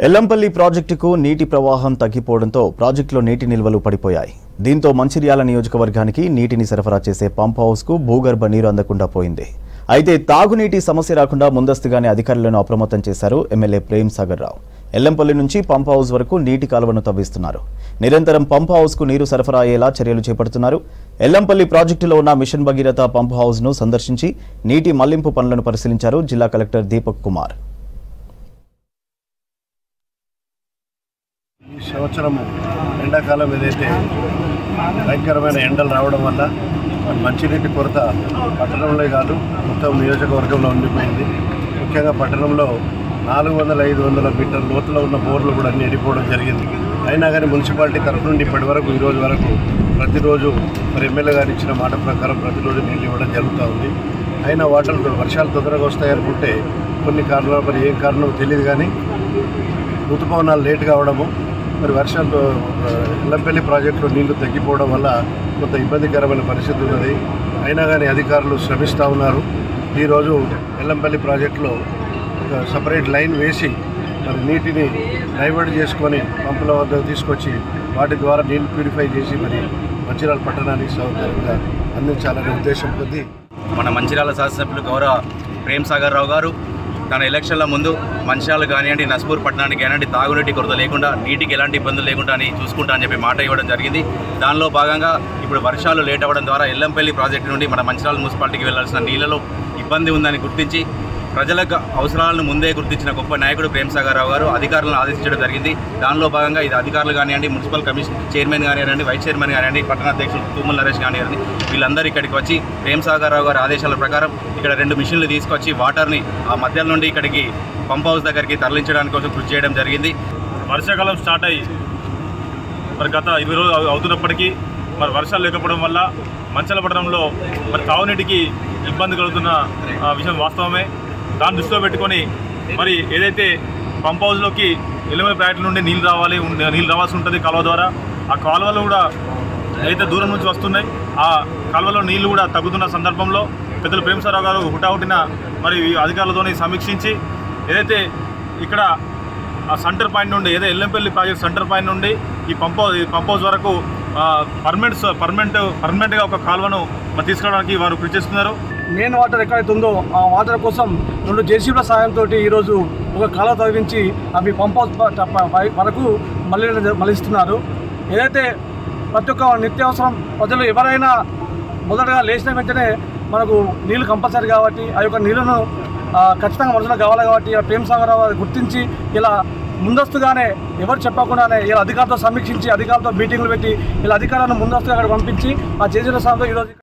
ఎల్లంపల్లి ప్రాజెక్టుకు నీటి ప్రవాహం తగ్గిపోవడంతో ప్రాజెక్టులో నీటి నిల్వలు పడిపోయాయి దీంతో మంచిర్యాల నియోజకవర్గానికి నీటిని సరఫరా చేసే పంప్ హౌస్కు భూగర్భ నీరు అందకుండా పోయింది అయితే తాగునీటి సమస్య రాకుండా ముందస్తుగానే అధికారులను అప్రమత్తం చేశారు ఎమ్మెల్యే ప్రేమ్ సాగర్ రావు ఎల్లంపల్లి నుంచి పంప్ హౌస్ వరకు నీటి కాలువను తవ్విస్తున్నారు నిరంతరం పంప్ హౌస్కు నీరు సరఫరా అయ్యేలా చర్యలు చేపడుతున్నారు ఎల్లంపల్లి ప్రాజెక్టులో ఉన్న మిషన్ భగీరథ పంప్ హౌస్ను సందర్శించి నీటి మళ్లింపు పనులను పరిశీలించారు జిల్లా కలెక్టర్ దీపక్ కుమార్ ఈ సంవత్సరము ఎండాకాలం ఏదైతే భయంకరమైన ఎండలు రావడం వల్ల మరి మంచినీటి కొరత పట్టణంలో కాదు మొత్తం నియోజకవర్గంలో ఉండిపోయింది ముఖ్యంగా పట్టణంలో నాలుగు వందల ఐదు వందల మీటర్ లోతులో ఉన్న బోర్లు కూడా అన్ని ఎండిపోవడం జరిగింది అయినా కానీ మున్సిపాలిటీ తరఫు నుండి ఇప్పటి వరకు ఈ రోజు వరకు ప్రతిరోజు మరి ఎమ్మెల్యే గారు ఇచ్చిన మాట ప్రకారం ప్రతిరోజు నీళ్ళు ఇవ్వడం జరుగుతూ ఉంది అయినా వాటర్ వర్షాలు తొందరగా వస్తాయనుకుంటే కొన్ని కారణాలు మరి ఏం కారణం తెలియదు కానీ ఋతుపవనాలు లేట్ కావడము మరి వర్షాలు ఆ, ఎల్లంపల్లి ప్రాజెక్టులో నీళ్లు తగ్గిపోవడం వల్ల కొంత ఇబ్బందికరమైన పరిస్థితి ఉన్నది అయినా కానీ అధికారులు శ్రమిస్తూ ఉన్నారు ఈరోజు ఎల్లంపల్లి ప్రాజెక్టులో ఒక సపరేట్ లైన్ వేసి మరి నీటిని డైవర్ట్ చేసుకొని పంపుల వద్దకు తీసుకొచ్చి వాటి ద్వారా నీళ్ళు ప్యూరిఫై చేసి మరి మంచిర్యాల పట్టణానికి సౌకర్యంగా అందించాలనే ఉద్దేశం కొద్దీ మన మంచిర్యాల శాసనసభ్యులు గౌరవ ప్రేమ్ సాగర్ రావు గారు తన ఎలక్షన్ల ముందు మంచిర్యాల కానివ్వండి నస్పూర్ పట్టణానికి కానివ్వండి తాగునీటి కొరత లేకుండా నీటికి ఎలాంటి ఇబ్బందులు లేకుండా అని చూసుకుంటా అని చెప్పి మాట ఇవ్వడం జరిగింది దానిలో భాగంగా ఇప్పుడు వర్షాలు లేట్ అవ్వడం ద్వారా ఎల్లంపల్లి ప్రాజెక్టు నుండి మన మంచిర్యాల మున్సిపాలిటీకి వెళ్లాల్సిన నీళ్ళలో ఇబ్బంది ఉందని గుర్తించి ప్రజలకు అవసరాలను ముందే గుర్తించిన గొప్ప నాయకుడు ప్రేమ్ సాగర్ రావు గారు అధికారులను ఆదేశించడం జరిగింది దానిలో భాగంగా ఇది అధికారులు కానివ్వండి మున్సిపల్ కమిషన్ చైర్మన్ కానివ్వండి వైస్ చైర్మన్ కానివ్వండి పట్టణ అధ్యక్షులు తుమ్మల నరేష్ కానివ్వండి వీళ్ళందరూ ఇక్కడికి వచ్చి ప్రేమ్ సాగర్ రావు గారి ఆదేశాల ప్రకారం ఇక్కడ రెండు మిషన్లు తీసుకొచ్చి వాటర్ని ఆ మధ్యలో నుండి ఇక్కడికి పంప్ హౌస్ దగ్గరికి తరలించడానికి కోసం కృషి చేయడం జరిగింది వర్షాకాలం స్టార్ట్ అయ్యి మరి గత ఇరవై రోజులు అవు- అవుతున్నప్పటికీ మరి వర్షాలు లేకపోవడం వల్ల మంచలపట్నంలో మరి తాగునీటికి ఇబ్బంది కలుగుతున్న ఆ, విషయం వాస్తవమే దాన్ని దృష్టిలో పెట్టుకొని మరి ఏదైతే పంప్ హౌస్లోకి ఎలిమిన ప్రాజెక్టు నుండి నీళ్ళు రావాలి ఉం- నీళ్ళు రావాల్సి ఉంటుంది కాలువ ద్వారా ఆ కాలువలు కూడా ఏదైతే దూరం నుంచి వస్తున్నాయి ఆ కాలువలో నీళ్లు కూడా తగ్గుతున్న సందర్భంలో పెద్దలు ప్రేమసారావు గారు హుటాహుటిన మరి ఈ అధికారులతోని సమీక్షించి ఏదైతే ఇక్కడ ఆ సెంటర్ పాయింట్ నుండి ఏదో ఎల్లంపల్లి ప్రాజెక్ట్ సెంటర్ పాయింట్ నుండి ఈ పంప్ హౌస్ ఈ పంప్ హౌస్ వరకు పర్మనెంట్ పర్మనెంట్ పర్మనెంట్గా ఒక కాలువను మరి తీసుకురావడానికి వారు కృషి చేస్తున్నారు మెయిన్ వాటర్ ఎక్కడైతే ఉందో ఆ వాటర్ కోసం రెండు జేసీబీల సాయంతో ఈరోజు ఒక కాలువ తవ్వించి అవి పంప్ హౌస్ ప- ప- పై- వరకు మళ్ళీ మళ్ళిస్తున్నారు ఏదైతే ప్రతి ఒక్క నిత్యావసరం ప్రజలు ఎవరైనా మొదటగా లేచిన వెంటనే మనకు నీళ్లు కంపల్సరీ కాబట్టి ఆ యొక్క నీళ్లను ఆ, ఖచ్చితంగా మనుషులకు కావాలి కాబట్టి ఇలా ప్రేమ సాగర్ గుర్తించి ఇలా ముందస్తుగానే ఎవరు చెప్పకుండానే ఇలా అధికారులతో సమీక్షించి అధికారులతో మీటింగ్లు పెట్టి ఇలా అధికారులను ముందస్తుగా అక్కడ పంపించి ఆ జేసీల సాయంతో ఈరోజు